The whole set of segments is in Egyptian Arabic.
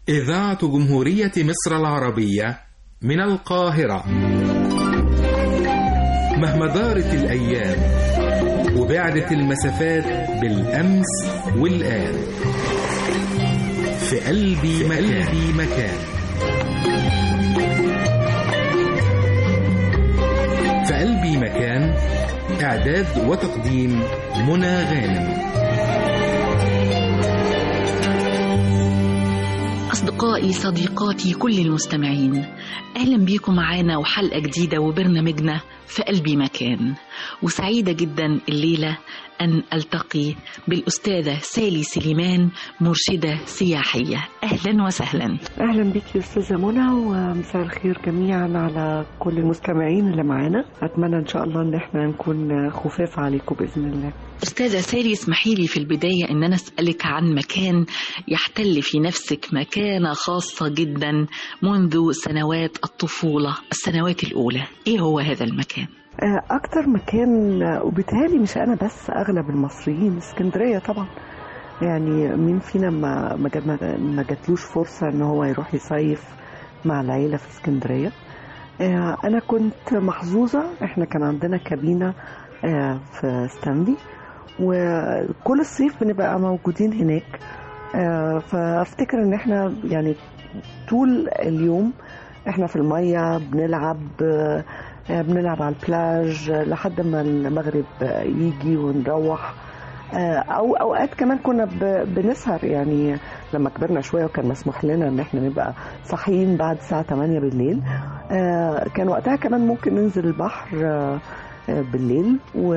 إذاعة جمهورية مصر العربية من القاهرة مهما دارت الأيام وبعدت المسافات بالأمس والآن في قلبي مكان, قلبي مكان في قلبي مكان إعداد وتقديم منى غانم أصدقائي صديقاتي كل المستمعين أهلا بيكم معانا وحلقة جديدة وبرنامجنا في قلبي مكان وسعيدة جدا الليلة أن ألتقي بالأستاذة سالي سليمان مرشدة سياحية أهلا وسهلا اهلا بك يا استاذه منى ومساء الخير جميعا على كل المستمعين اللي معانا اتمنى ان شاء الله ان احنا نكون خفاف عليكم باذن الله أستاذة سالي اسمحي لي في البداية أن أنا أسألك عن مكان يحتل في نفسك مكانة خاصة جدا منذ سنوات الطفولة السنوات الأولى إيه هو هذا المكان؟ اكتر مكان وبالتالي مش انا بس اغلب المصريين اسكندريه طبعا يعني مين فينا ما ما جات ما جاتلوش فرصه ان هو يروح يصيف مع العيله في اسكندريه انا كنت محظوظه احنا كان عندنا كابينه في ستانلي وكل الصيف بنبقى موجودين هناك فافتكر ان احنا يعني طول اليوم احنا في الميه بنلعب بنلعب على البلاج لحد ما المغرب يجي ونروح او اوقات كمان كنا بنسهر يعني لما كبرنا شويه وكان مسموح لنا ان احنا نبقى صاحيين بعد الساعه 8 بالليل كان وقتها كمان ممكن ننزل البحر بالليل و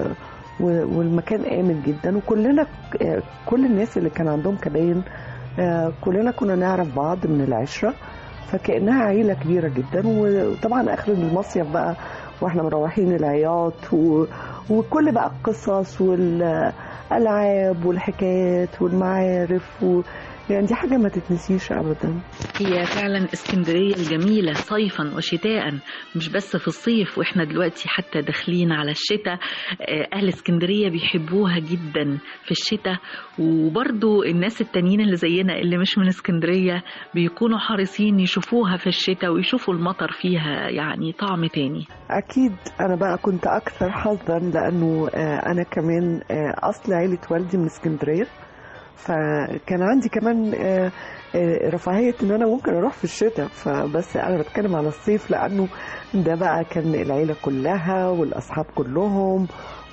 والمكان آمن جدا وكلنا كل الناس اللي كان عندهم كباين كلنا كنا نعرف بعض من العشرة فكأنها عيلة كبيرة جدا وطبعا آخر المصيف بقى واحنا مروحين العياط و... وكل بقى القصص والألعاب والحكايات والمعارف و... يعني دي حاجة ما تتنسيش أبدا هي فعلا اسكندرية الجميلة صيفا وشتاء مش بس في الصيف واحنا دلوقتي حتى داخلين على الشتاء أهل اسكندرية بيحبوها جدا في الشتاء وبرضو الناس التانيين اللي زينا اللي مش من اسكندرية بيكونوا حريصين يشوفوها في الشتاء ويشوفوا المطر فيها يعني طعم تاني أكيد أنا بقى كنت أكثر حظا لأنه أنا كمان أصل عيلة والدي من اسكندرية فكان عندي كمان رفاهية ان انا ممكن اروح في الشتاء فبس انا بتكلم على الصيف لانه ده بقى كان العيلة كلها والاصحاب كلهم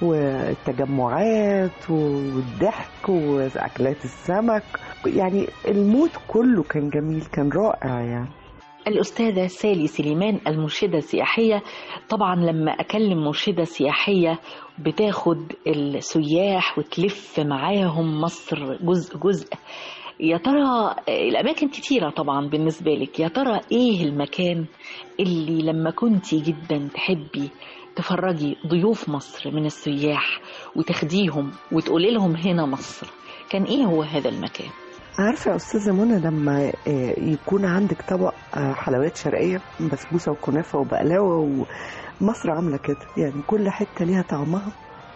والتجمعات والضحك واكلات السمك يعني المود كله كان جميل كان رائع يعني الأستاذة سالي سليمان المرشدة السياحية طبعا لما أكلم مرشدة سياحية بتاخد السياح وتلف معاهم مصر جزء جزء يا ترى الأماكن كتيرة طبعا بالنسبة لك يا ترى إيه المكان اللي لما كنتي جدا تحبي تفرجي ضيوف مصر من السياح وتاخديهم وتقولي لهم هنا مصر كان إيه هو هذا المكان؟ عارفه يا استاذه منى لما يكون عندك طبق حلويات شرقيه بسبوسه وكنافه وبقلاوه ومصر عامله كده يعني كل حته ليها طعمها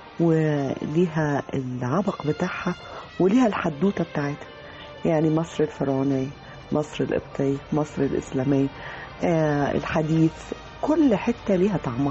وليها العبق بتاعها وليها الحدوته بتاعتها يعني مصر الفرعونيه مصر القبطيه مصر الاسلاميه الحديث كل حته ليها طعمها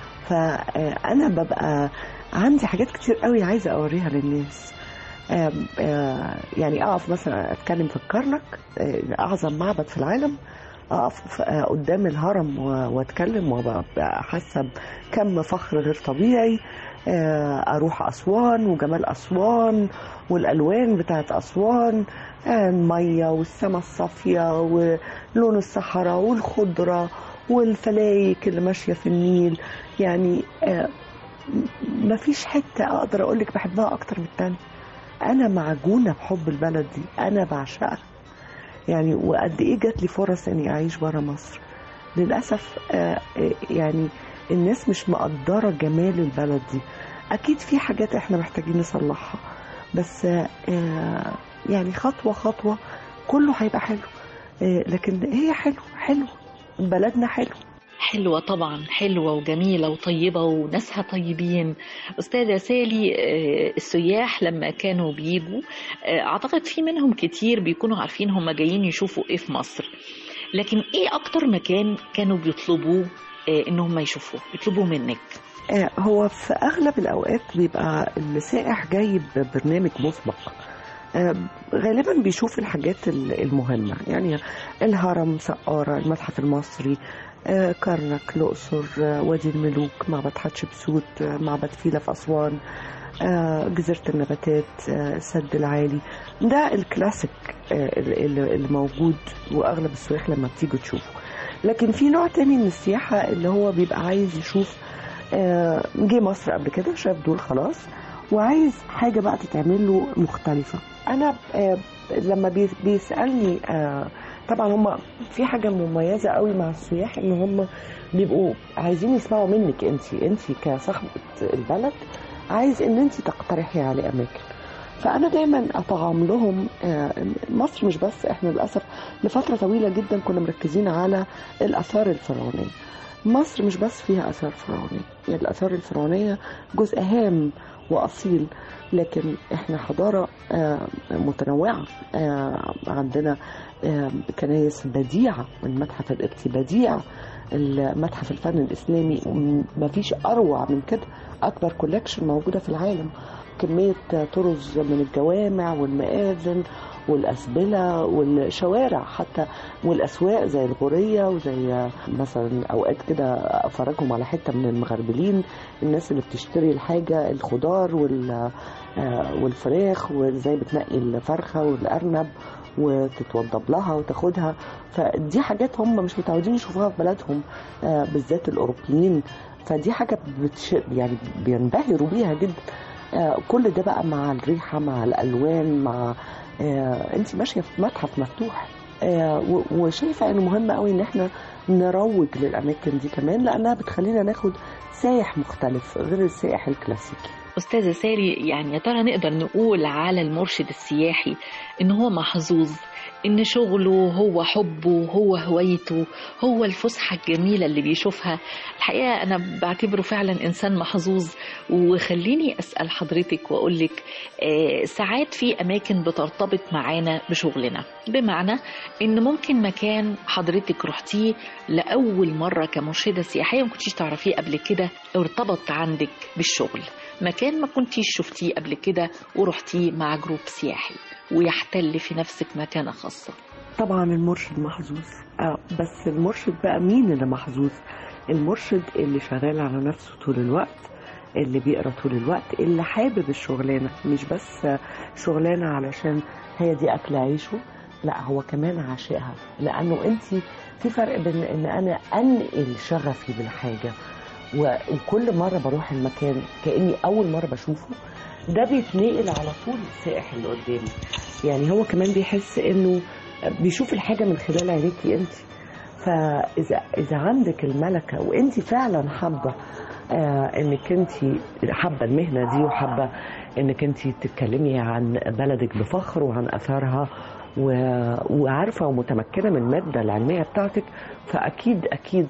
فانا ببقى عندي حاجات كتير قوي عايزه اوريها للناس آآ آآ يعني اقف مثلا اتكلم في الكرنك اعظم معبد في العالم اقف قدام الهرم واتكلم وابقى حاسه بكم فخر غير طبيعي اروح اسوان وجمال اسوان والالوان بتاعت اسوان الميه والسماء الصافيه ولون الصحراء والخضره والفلايك اللي ماشيه في النيل يعني مفيش حته اقدر اقول لك بحبها اكتر من التانيه انا معجونه بحب البلد دي انا بعشقها يعني وقد ايه جات لي فرص اني اعيش بره مصر للاسف آه يعني الناس مش مقدره جمال البلد دي اكيد في حاجات احنا محتاجين نصلحها بس آه يعني خطوه خطوه كله هيبقى حلو آه لكن هي حلو حلو بلدنا حلو حلوة طبعا حلوة وجميلة وطيبة وناسها طيبين أستاذة سالي آه، السياح لما كانوا بيجوا آه، أعتقد في منهم كتير بيكونوا عارفين هم جايين يشوفوا إيه في مصر لكن إيه أكتر مكان كانوا بيطلبوه آه، إن هم يشوفوه يطلبوه منك آه، هو في أغلب الأوقات بيبقى السائح جاي ببرنامج مسبق آه، غالبا بيشوف الحاجات ال- المهمة يعني الهرم سقارة المتحف المصري آه، كرنك الأقصر آه، وادي الملوك معبد حتشبسوت آه، معبد فيلة في أسوان آه، جزيرة النباتات آه، السد العالي ده الكلاسيك آه، ال- ال- اللي موجود وأغلب السياح لما بتيجوا تشوفه لكن في نوع تاني من السياحة اللي هو بيبقى عايز يشوف آه، جه مصر قبل كده شاف دول خلاص وعايز حاجة بقى تتعمل له مختلفة أنا آه، لما بي- بيسألني آه، طبعا هم في حاجة مميزة قوي مع السياح إن هم بيبقوا عايزين يسمعوا منك أنت أنت كصاحبة البلد عايز إن أنت تقترحي عليه أماكن فأنا دايما أطعم لهم آه، مصر مش بس إحنا للأسف لفترة طويلة جدا كنا مركزين على الآثار الفرعونية مصر مش بس فيها آثار فرعونية يعني الآثار الفرعونية جزء هام وأصيل لكن احنا حضارة آه، متنوعة آه، عندنا آه، كنايس بديعة المتحف القبطي بديع المتحف الفن الإسلامي مفيش أروع من كده أكبر كولكشن موجودة في العالم كمية طرز من الجوامع والمآذن والأسبلة والشوارع حتى والأسواق زي الغورية وزي مثلا أوقات كده أفرجهم على حتة من المغربلين الناس اللي بتشتري الحاجة الخضار وال آه، والفراخ وازاي بتنقي الفرخة والأرنب وتتوضب لها وتاخدها فدي حاجات هم مش متعودين يشوفوها في بلدهم آه، بالذات الأوروبيين فدي حاجة بتش... يعني بينبهروا بيها جدا آه، كل ده بقى مع الريحة مع الألوان مع آه، انت ماشية في متحف مفتوح آه، و- وشايفة انه مهم قوي ان احنا نروج للأماكن دي كمان لأنها بتخلينا ناخد سايح مختلف غير السائح الكلاسيكي أستاذة ساري يعني يا ترى نقدر نقول على المرشد السياحي إن هو محظوظ إن شغله هو حبه هو هوايته هو الفسحة الجميلة اللي بيشوفها الحقيقة أنا بعتبره فعلا إنسان محظوظ وخليني أسأل حضرتك وأقولك آه ساعات في أماكن بترتبط معانا بشغلنا بمعنى إن ممكن مكان حضرتك رحتيه لأول مرة كمرشدة سياحية ما كنتيش تعرفيه قبل كده ارتبط عندك بالشغل مكان ما كنتيش شفتيه قبل كده ورحتيه مع جروب سياحي ويحتل في نفسك مكانة خاصة طبعا المرشد محظوظ آه بس المرشد بقى مين اللي محظوظ المرشد اللي شغال على نفسه طول الوقت اللي بيقرا طول الوقت اللي حابب الشغلانه مش بس شغلانه علشان هي دي اكل عيشه لا هو كمان عاشقها لانه انت في فرق بين ان انا انقل شغفي بالحاجه و- وكل مره بروح المكان كاني اول مره بشوفه ده بيتنقل على طول السائح اللي قدامي يعني هو كمان بيحس انه بيشوف الحاجه من خلال عينيكي انت فاذا اذا عندك الملكه وانت فعلا حابه آه انك انت حابه المهنه دي وحابه انك انت تتكلمي عن بلدك بفخر وعن اثارها و- وعارفه ومتمكنه من الماده العلميه بتاعتك فاكيد اكيد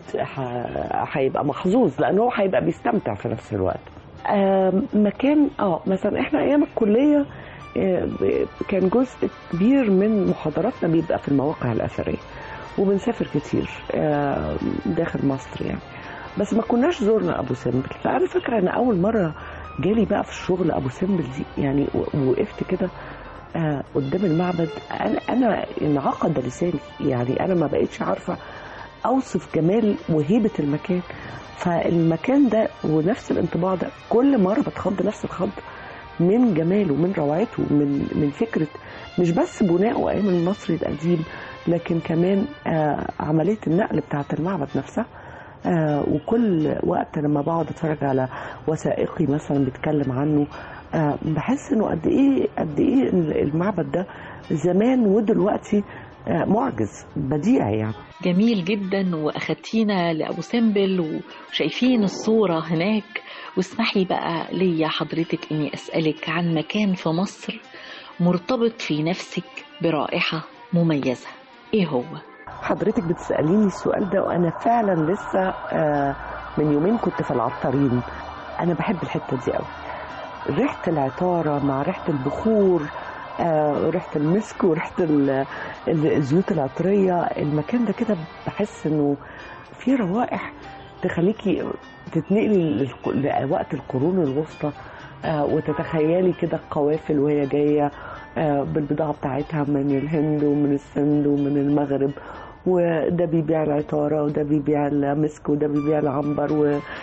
ح- هيبقى محظوظ لانه هو هيبقى بيستمتع في نفس الوقت آه مكان اه مثلا احنا ايام الكليه آه، ب- كان جزء كبير من محاضراتنا بيبقى في المواقع الاثريه وبنسافر كتير آه، داخل مصر يعني بس ما كناش زورنا ابو سمبل فانا فاكره ان اول مره جالي بقى في الشغل ابو سمبل دي يعني و- وقفت كده آه، قدام المعبد انا انا انعقد لساني يعني انا ما بقتش عارفه اوصف جمال وهيبه المكان فالمكان ده ونفس الانطباع ده كل مره بتخض نفس الخض من جماله من روعته من من فكره مش بس بناءه ايام المصري القديم لكن كمان آه عمليه النقل بتاعه المعبد نفسها آه وكل وقت لما بقعد اتفرج على وثائقي مثلا بيتكلم عنه آه بحس انه قد ايه قد ايه المعبد ده زمان ودلوقتي آه معجز بديع يعني جميل جدا واخدتينا لابو سمبل وشايفين الصوره هناك واسمحي بقى ليا حضرتك اني اسالك عن مكان في مصر مرتبط في نفسك برائحه مميزه ايه هو حضرتك بتسأليني السؤال ده وأنا فعلا لسه آه، من يومين كنت في العطارين أنا بحب الحتة دي قوي ريحة العطارة مع ريحة البخور آه، ريحة المسك وريحة ال- ال- الزيوت العطرية المكان ده كده بحس إنه في روائح تخليكي تتنقلي للق- لوقت القرون الوسطى آه، وتتخيلي كده القوافل وهي جاية آه، بالبضاعة بتاعتها من الهند ومن السند ومن المغرب وده بيبيع العطارة وده بيبيع المسك وده بيبيع العنبر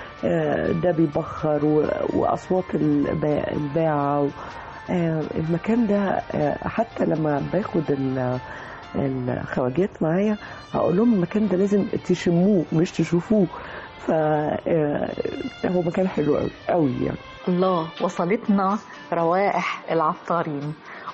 وده بيبخر و- وأصوات البا- الباعة و- آه، المكان ده آه، حتى لما باخد ال- الخواجات معايا هقول لهم المكان ده لازم تشموه مش تشوفوه ف آه، هو مكان حلو قوي قوي يعني الله وصلتنا روائح العطارين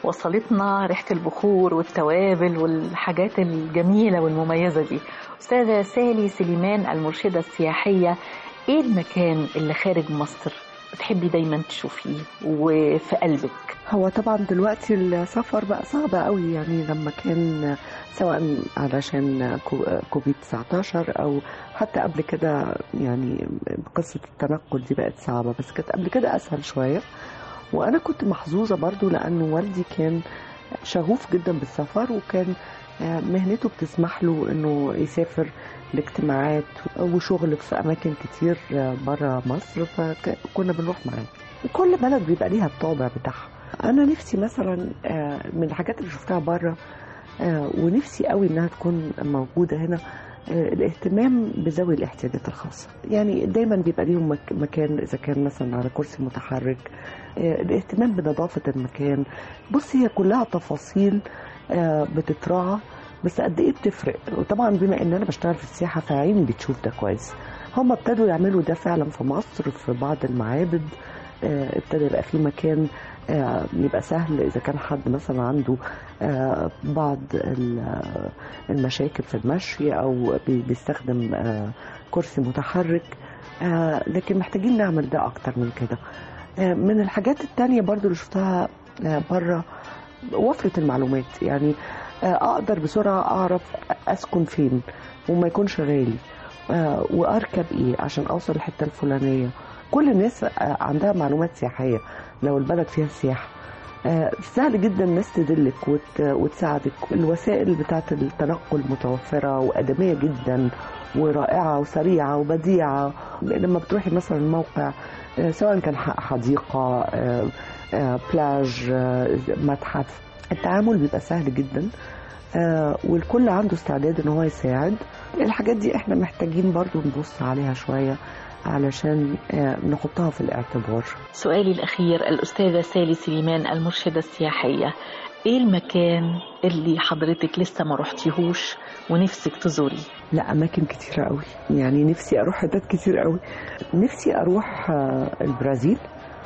وصلتنا ريحة البخور والتوابل والحاجات الجميلة والمميزة دي أستاذة سالي سليمان المرشدة السياحية إيه المكان اللي خارج مصر بتحبي دايما تشوفيه وفي قلبك هو طبعا دلوقتي السفر بقى صعب قوي يعني لما كان سواء علشان كو- كوفيد 19 او حتى قبل كده يعني قصة التنقل دي بقت صعبة بس كانت قبل كده اسهل شوية وانا كنت محظوظة برضو لان والدي كان شغوف جدا بالسفر وكان آه، مهنته بتسمح له انه يسافر لاجتماعات وشغل في اماكن كتير بره مصر فكنا بنروح معاه كل بلد بيبقى ليها الطابع بتاعها انا نفسي مثلا آه، من الحاجات اللي شفتها بره آه، ونفسي قوي انها تكون موجوده هنا آه، الاهتمام بذوي الاحتياجات الخاصه يعني دايما بيبقى ليهم مك- مكان اذا كان مثلا على كرسي متحرك آه، الاهتمام بنظافه المكان بصي هي كلها تفاصيل آه، بتتراعى بس قد ايه بتفرق وطبعا بما ان انا بشتغل في السياحه فعيني بتشوف ده كويس هم ابتدوا يعملوا ده فعلا في مصر في بعض المعابد آه، ابتدى يبقى في مكان آه، يبقى سهل اذا كان حد مثلا عنده آه، بعض ال- آه، المشاكل في المشي او بي- بيستخدم آه، كرسي متحرك آه، لكن محتاجين نعمل ده اكتر من كده آه، من الحاجات التانية برضو اللي شفتها بره وفرة المعلومات يعني آه، اقدر بسرعة اعرف اسكن فين وما يكونش غالي آه، واركب ايه عشان اوصل الحتة الفلانية كل الناس آه، عندها معلومات سياحية لو البلد فيها سياحة آه، سهل جدا الناس تدلك وت- وتساعدك الوسائل بتاعت التنقل متوفرة وآدمية جدا ورائعة وسريعة وبديعة لما بتروحي مثلا الموقع آه، سواء كان ح- حديقة آه، آه، بلاج آه، متحف التعامل بيبقى سهل جدا آه، والكل عنده استعداد ان هو يساعد الحاجات دي احنا محتاجين برضو نبص عليها شوية علشان آه، نحطها في الاعتبار سؤالي الأخير الأستاذة سالي سليمان المرشدة السياحية إيه المكان اللي حضرتك لسه ما رحتيهوش ونفسك تزوري لا اماكن كتيره قوي يعني نفسي اروح حتت كتير قوي نفسي اروح آه، البرازيل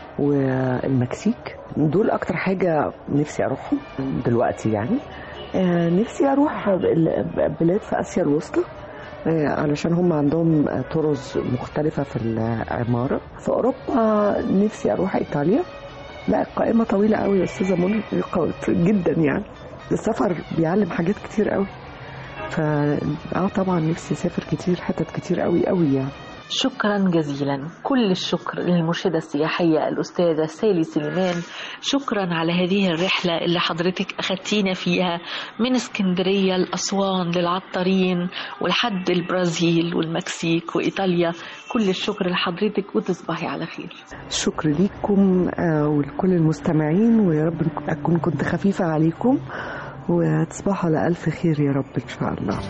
والمكسيك دول اكتر حاجه نفسي اروحهم دلوقتي يعني آه، نفسي اروح ال- بلاد في اسيا الوسطى آه، علشان هم عندهم آه، طرز مختلفة في العمارة في أوروبا نفسي أروح إيطاليا لا القائمة طويلة قوي يا أستاذة منى جدا يعني السفر بيعلم حاجات كتير قوي ف اه طبعا نفسي اسافر كتير حتت كتير قوي قوي يعني شكرا جزيلا كل الشكر للمرشدة السياحية الأستاذة سالي سليمان شكرا على هذه الرحلة اللي حضرتك أخدتينا فيها من اسكندرية لأسوان للعطارين ولحد البرازيل والمكسيك وإيطاليا كل الشكر لحضرتك وتصبحي على خير شكر ليكم آه، ولكل المستمعين ويا رب أكون كنت خفيفة عليكم وتصبحوا على ألف خير يا رب إن شاء الله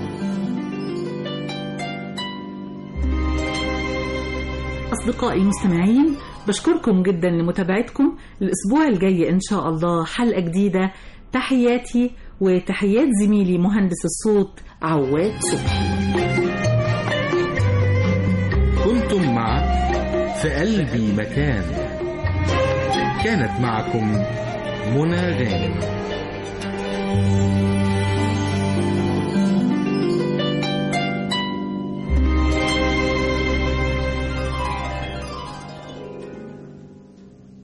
أصدقائي المستمعين بشكركم جدا لمتابعتكم الأسبوع الجاي إن شاء الله حلقة جديدة تحياتي وتحيات زميلي مهندس الصوت عواد صبحي كنتم مع في قلبي مكان كانت معكم منى غانم